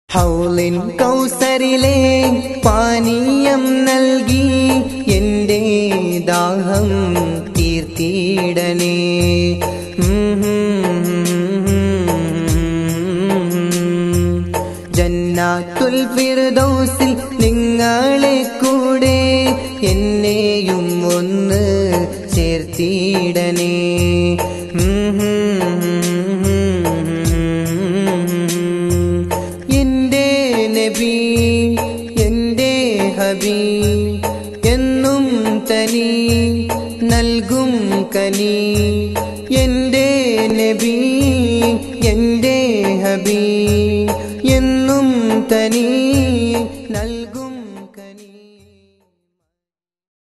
ഹൗലിൻ കൗസരിലെ പാനീയം നൽകി എന്റെ ദാഹം തീർത്തിടണേ ജന്നാത്തുൽ ഫിർദൗസിൽ നിങ്ങളെ കൂടെ എന്നെയും ഒന്ന് ചേർത്തിടണേ എന്റെ നബി എന്റെ ഹബി എന്നും തനി നൽകും കനി എന്റെ നബി എന്റെ ഹബി എന്നും തനി